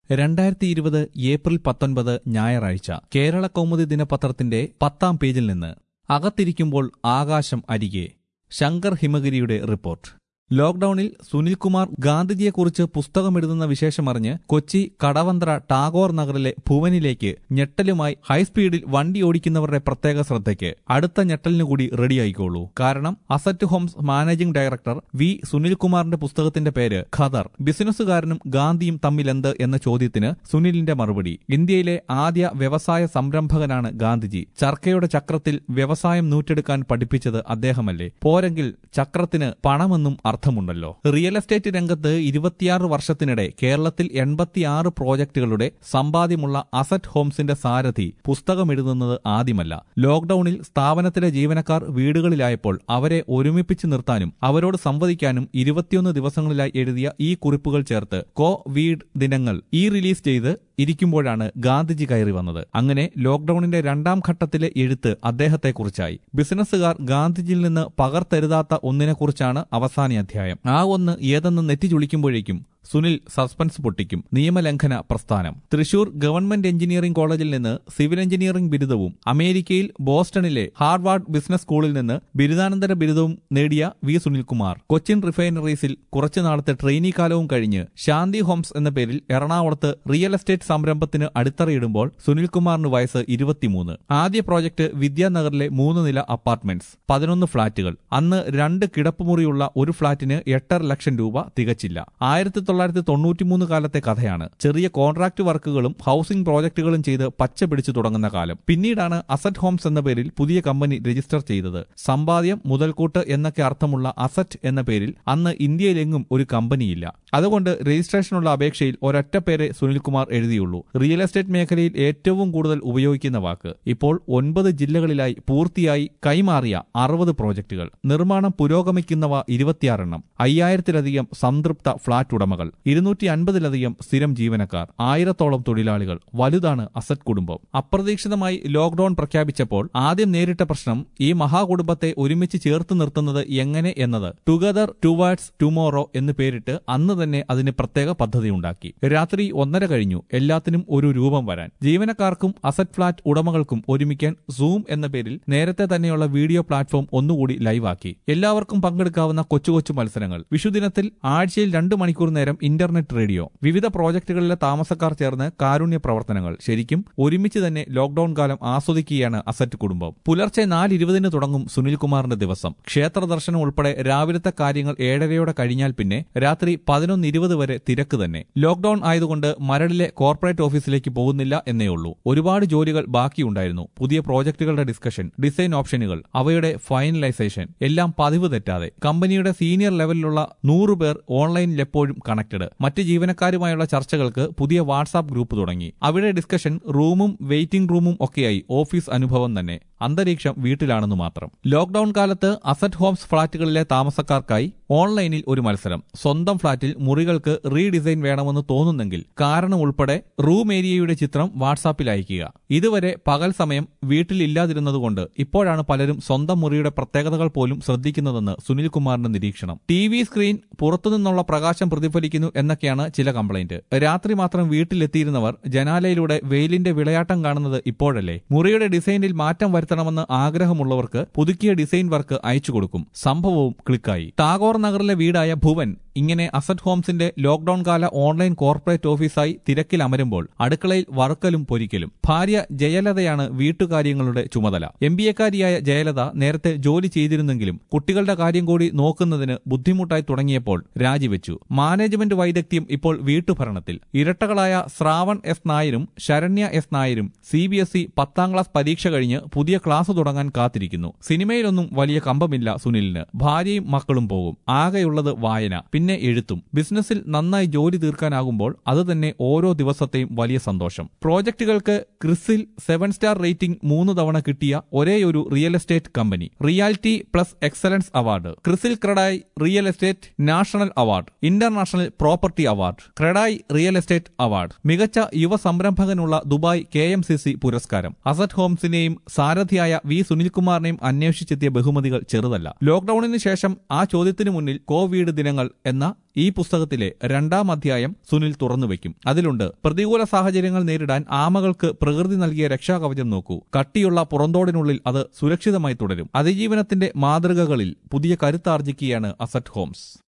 രണ്ടായിരത്തി ഇരുപത് ഏപ്രിൽ പത്തൊൻപത് ഞായറാഴ്ച കേരള കൗമുദി ദിനപത്രത്തിന്റെ പത്താം പേജിൽ നിന്ന് അകത്തിരിക്കുമ്പോൾ ആകാശം അരികെ ശങ്കർ ഹിമഗിരിയുടെ റിപ്പോർട്ട് ലോക്ഡൌണിൽ സുനിൽകുമാർ ഗാന്ധിജിയെക്കുറിച്ച് പുസ്തകമെഴുതുന്ന വിശേഷമറിഞ്ഞ് കൊച്ചി കടവന്ത്ര ടാഗോർ നഗറിലെ ഭുവനിലേക്ക് ഞെട്ടലുമായി ഹൈസ്പീഡിൽ വണ്ടി ഓടിക്കുന്നവരുടെ പ്രത്യേക ശ്രദ്ധയ്ക്ക് അടുത്ത ഞെട്ടലിനു കൂടി റെഡിയായിക്കോളൂ കാരണം Asset Homes managing director V സുനിൽകുമാറിന്റെ പുസ്തകത്തിന്റെ പേര് ഖദർ ബിസിനസ്സുകാരനും ഗാന്ധിയും തമ്മിലെന്ത് എന്ന ചോദ്യത്തിന് സുനിലിന്റെ മറുപടി ഇന്ത്യയിലെ ആദ്യ വ്യവസായ സംരംഭകനാണ് ഗാന്ധിജി ചർക്കയുടെ ചക്രത്തിൽ വ്യവസായം നൂറ്റെടുക്കാൻ പഠിപ്പിച്ചത് അദ്ദേഹമല്ലേ പോരെങ്കിൽ ചക്രത്തിന് പണമെന്നും അർത്ഥമുണ്ടല്ലോ റിയൽ എസ്റ്റേറ്റ് രംഗത്ത് ഇരുപത്തിയാറ് വർഷത്തിനിടെ കേരളത്തിൽ എൺപത്തിയാറ് പ്രോജക്ടുകളുടെ സമ്പാദ്യമുള്ള അസറ്റ് ഹോംസിന്റെ സാരഥി പുസ്തകമെഴുതുന്നത് ആദ്യമല്ല ലോക്ഡൌണിൽ സ്ഥാപനത്തിലെ ജീവനക്കാർ വീടുകളിലായപ്പോൾ അവരെ ഒരുമിപ്പിച്ച് നിർത്താനും അവരോട് സംവദിക്കാനും ഇരുപത്തിയൊന്ന് ദിവസങ്ങളിലായി എഴുതിയ ഈ കുറിപ്പുകൾ ചേർത്ത് കോ വീഡ് ദിനങ്ങൾ ഈ റിലീസ് ചെയ്ത് ഇരിക്കുമ്പോഴാണ് ഗാന്ധിജി കയറി വന്നത് അങ്ങനെ ലോക്ഡൌണിന്റെ രണ്ടാം ഘട്ടത്തിലെ എഴുത്ത് അദ്ദേഹത്തെക്കുറിച്ചായി ബിസിനസ്സുകാർ ഗാന്ധിജിയിൽ നിന്ന് പകർത്തരുതാത്ത ഒന്നിനെക്കുറിച്ചാണ് അവസാന അധ്യായം ആ ഒന്ന് ഏതെന്ന് നെറ്റി ചുളിക്കുമ്പോഴേക്കും സുനിൽ സസ്പെൻസ് പൊട്ടിക്കും നിയമലംഘന പ്രസ്ഥാനം തൃശൂർ ഗവൺമെന്റ് എഞ്ചിനീയറിംഗ് കോളേജിൽ നിന്ന് സിവിൽ എഞ്ചിനീയറിംഗ് ബിരുദവും അമേരിക്കയിൽ ബോസ്റ്റണിലെ ഹാർവാർഡ് ബിസിനസ് സ്കൂളിൽ നിന്ന് ബിരുദാനന്തര ബിരുദവും നേടിയ വി സുനിൽകുമാർ കൊച്ചിൻ റിഫൈനറീസിൽ കുറച്ചുനാളത്തെ ട്രെയിനി കാലവും കഴിഞ്ഞ് ശാന്തി ഹോംസ് എന്ന പേരിൽ എറണാകുളത്ത് റിയൽ എസ്റ്റേറ്റ് സംരംഭത്തിന് അടിത്തറയിടുമ്പോൾ സുനിൽകുമാറിന് വയസ്സ് ഇരുപത്തിമൂന്ന് ആദ്യ പ്രോജക്ട് വിദ്യാനഗറിലെ മൂന്ന് നില അപ്പാർട്ട്മെന്റ്സ് പതിനൊന്ന് ഫ്ളാറ്റുകൾ അന്ന് രണ്ട് കിടപ്പുമുറിയുള്ള ഒരു ഫ്ളാറ്റിന് എട്ടര ലക്ഷം രൂപ തികച്ചില്ല ആയിരത്തി തൊള്ളായിരത്തി തൊണ്ണൂറ്റിമൂന്ന് കാലത്തെ കഥയാണ് ചെറിയ കോൺട്രാക്ട് വർക്കുകളും ഹൌസിംഗ് പ്രോജക്ടുകളും ചെയ്ത് പച്ച പിടിച്ചു തുടങ്ങുന്ന കാലം പിന്നീടാണ് അസറ്റ് ഹോംസ് എന്ന പേരിൽ പുതിയ കമ്പനി രജിസ്റ്റർ ചെയ്തത് സമ്പാദ്യം മുതൽക്കൂട്ട് എന്നൊക്കെ അർത്ഥമുള്ള അസറ്റ് എന്ന പേരിൽ അന്ന് ഇന്ത്യയിലെങ്ങും ഒരു കമ്പനിയില്ല അതുകൊണ്ട് രജിസ്ട്രേഷനുള്ള അപേക്ഷയിൽ ഒരൊറ്റ പേരെ സുനിൽകുമാർ എഴുതിയുള്ളൂ റിയൽ എസ്റ്റേറ്റ് മേഖലയിൽ ഏറ്റവും കൂടുതൽ ഉപയോഗിക്കുന്ന വാക്ക് ഇപ്പോൾ ഒൻപത് ജില്ലകളിലായി പൂർത്തിയായി കൈമാറിയ അറുപത് പ്രോജക്ടുകൾ നിർമ്മാണം പുരോഗമിക്കുന്നവ ഇരുപത്തിയാറെണ്ണം അയ്യായിരത്തിലധികം സംതൃപ്ത ഫ്ളാറ്റ് ഉടമകൾ ഇരുന്നൂറ്റി അൻപതിലധികം സ്ഥിരം ജീവനക്കാർ ആയിരത്തോളം തൊഴിലാളികൾ വലുതാണ് അസറ്റ് കുടുംബം അപ്രതീക്ഷിതമായി ലോക്ഡൌൺ പ്രഖ്യാപിച്ചപ്പോൾ ആദ്യം നേരിട്ട പ്രശ്നം ഈ മഹാകുടുംബത്തെ ഒരുമിച്ച് ചേർത്ത് നിർത്തുന്നത് എങ്ങനെ എന്നത് ടുഗദർ ടുവേർഡ്സ് ടുമോറോ എന്ന് പേരിട്ട് അന്ന് തന്നെ അതിന് പ്രത്യേക പദ്ധതിയുണ്ടാക്കി രാത്രി ഒന്നര കഴിഞ്ഞു എല്ലാത്തിനും ഒരു രൂപം വരാൻ ജീവനക്കാർക്കും അസറ്റ് ഫ്ളാറ്റ് ഉടമകൾക്കും ഒരുമിക്കാൻ സൂം എന്ന പേരിൽ നേരത്തെ തന്നെയുള്ള വീഡിയോ പ്ലാറ്റ്ഫോം ഒന്നുകൂടി ലൈവാക്കി എല്ലാവർക്കും പങ്കെടുക്കാവുന്ന കൊച്ചു കൊച്ചു മത്സരങ്ങൾ വിഷുദിനത്തിൽ ആഴ്ചയിൽ രണ്ടു മണിക്കൂർ നേരം ഇന്റർനെറ്റ് റേഡിയോ വിവിധ പ്രോജക്ടുകളിലെ താമസക്കാർ ചേർന്ന് കാരുണ്യ പ്രവർത്തനങ്ങൾ ശരിക്കും ഒരുമിച്ച് തന്നെ ലോക്ഡൌൺ കാലം ആസ്വദിക്കുകയാണ് അസറ്റ് കുടുംബം പുലർച്ചെ നാല് ഇരുപതിന് തുടങ്ങും സുനിൽകുമാറിന്റെ ദിവസം ക്ഷേത്ര ദർശനം ഉൾപ്പെടെ രാവിലത്തെ കാര്യങ്ങൾ ഏഴരയോടെ കഴിഞ്ഞാൽ പിന്നെ രാത്രി പതിനൊന്ന് ഇരുപത് വരെ തിരക്ക് തന്നെ ലോക്ഡൌൺ ആയതുകൊണ്ട് മരടിലെ കോർപ്പറേറ്റ് ഓഫീസിലേക്ക് പോകുന്നില്ല എന്നേ ഉള്ളൂ ഒരുപാട് ജോലികൾ ബാക്കിയുണ്ടായിരുന്നു പുതിയ പ്രോജക്ടുകളുടെ ഡിസ്കഷൻ ഡിസൈൻ ഓപ്ഷനുകൾ അവയുടെ ഫൈനലൈസേഷൻ എല്ലാം പതിവ് തെറ്റാതെ കമ്പനിയുടെ സീനിയർ ലെവലിലുള്ള നൂറ് പേർ ഓൺലൈനിൽ എപ്പോഴും കണക്റ്റഡ് മറ്റ് ജീവനക്കാരുമായുള്ള ചർച്ചകൾക്ക് പുതിയ വാട്സാപ്പ് ഗ്രൂപ്പ് തുടങ്ങി അവിടെ ഡിസ്കഷൻ റൂമും വെയിറ്റിംഗ് റൂമും ഒക്കെയായി ഓഫീസ് അനുഭവം തന്നെ അന്തരീക്ഷം വീട്ടിലാണെന്ന് മാത്രം ലോക്ഡൌൺ കാലത്ത് അസറ്റ് ഹോംസ് ഫ്ളാറ്റുകളിലെ താമസക്കാർക്കായി ഓൺലൈനിൽ ഒരു മത്സരം സ്വന്തം ഫ്ളാറ്റിൽ മുറികൾക്ക് റീഡിസൈൻ വേണമെന്ന് തോന്നുന്നെങ്കിൽ കാരണം ഉൾപ്പെടെ റൂം ഏരിയയുടെ ചിത്രം വാട്സാപ്പിൽ അയക്കുക ഇതുവരെ പകൽ സമയം വീട്ടിലില്ലാതിരുന്നതുകൊണ്ട് ഇപ്പോഴാണ് പലരും സ്വന്തം മുറിയുടെ പ്രത്യേകതകൾ പോലും ശ്രദ്ധിക്കുന്നതെന്ന് സുനിൽകുമാറിന്റെ നിരീക്ഷണം ടി വി സ്ക്രീൻ പുറത്തുനിന്നുള്ള പ്രകാശം പ്രതിഫലിക്കുന്നു എന്നൊക്കെയാണ് ചില കംപ്ലൈന്റ് രാത്രി മാത്രം വീട്ടിലെത്തിയിരുന്നവർ ജനാലയിലൂടെ വെയിലിന്റെ വിളയാട്ടം കാണുന്നത് ഇപ്പോഴല്ലേ മുറിയുടെ ഡിസൈനിൽ മാറ്റം വരുത്തണമെന്ന് ആഗ്രഹമുള്ളവർക്ക് പുതുക്കിയ ഡിസൈൻ വർക്ക് അയച്ചു കൊടുക്കും സംഭവവും ക്ലിക്കായി ടാഗോർ നഗറിലെ വീടായ ഭുവൻ ഇങ്ങനെ അസറ്റ് ഹോംസിന്റെ ലോക്ഡൌൺ കാല ഓൺലൈൻ കോർപ്പറേറ്റ് ഓഫീസായി തിരക്കിൽ അമരുമ്പോൾ അടുക്കളയിൽ വറുക്കലും പൊരിക്കലും ഭാര്യ ജയലതയാണ് വീട്ടുകാര്യങ്ങളുടെ ചുമതല എം ബി എക്കാരിയായ ജയലത നേരത്തെ ജോലി ചെയ്തിരുന്നെങ്കിലും കുട്ടികളുടെ കാര്യം കൂടി നോക്കുന്നതിന് ബുദ്ധിമുട്ടായി തുടങ്ങിയപ്പോൾ രാജിവെച്ചു മാനേജ്മെന്റ് വൈദഗ്ധ്യം ഇപ്പോൾ വീട്ടുഭരണത്തിൽ ഇരട്ടകളായ ശ്രാവൺ എസ് നായരും ശരണ്യ എസ് നായരും സി ബി എസ് ഇ പത്താം ക്ലാസ് പരീക്ഷ കഴിഞ്ഞ് പുതിയ ക്ലാസ് തുടങ്ങാൻ കാത്തിരിക്കുന്നു സിനിമയിലൊന്നും വലിയ കമ്പമില്ല സുനിലിന് ഭാര്യയും മക്കളും പോകും ആകെയുള്ളത് വായന പിന്നെ എഴുത്തും ബിസിനസ്സിൽ നന്നായി ജോലി തീർക്കാനാകുമ്പോൾ അത് തന്നെ ഓരോ ദിവസത്തെയും വലിയ സന്തോഷം പ്രോജക്റ്റുകൾക്ക് ക്രിസിൽ സെവൻ സ്റ്റാർ റേറ്റിംഗ് മൂന്ന് തവണ കിട്ടിയ ഒരേയൊരു real estate company reality plus excellence award CRISIL CREDAI real estate national award international property award CREDAI real estate award മികച്ച യുവ സംരംഭകനുള്ള Dubai K M C C പുരസ്കാരം അസറ്റ് ഹോംസിനെയും സാരഥിയായ വി സുനിൽകുമാറിനെയും അന്വേഷിച്ചെത്തിയ ബഹുമതികൾ ചെറുതല്ല ലോക്ഡൌണിന് ശേഷം ആ ചോദ്യത്തിനു മുന്നിൽ കോവിഡ് ദിനങ്ങൾ എന്ന എന്ന ഈ പുസ്തകത്തിലെ രണ്ടാം അധ്യായം സുനിൽ തുറന്നുവെക്കും അതിലുണ്ട് പ്രതികൂല സാഹചര്യങ്ങൾ നേരിടാൻ ആമകൾക്ക് പ്രകൃതി നൽകിയ രക്ഷാകവചം നോക്കൂ കട്ടിയുള്ള പുറന്തോടിനുള്ളിൽ അത് സുരക്ഷിതമായി തുടരും അതിജീവനത്തിന്റെ മാതൃകകളിൽ പുതിയ കരുത്താർജിക്കുകയാണ് അസറ്റ് ഹോംസ്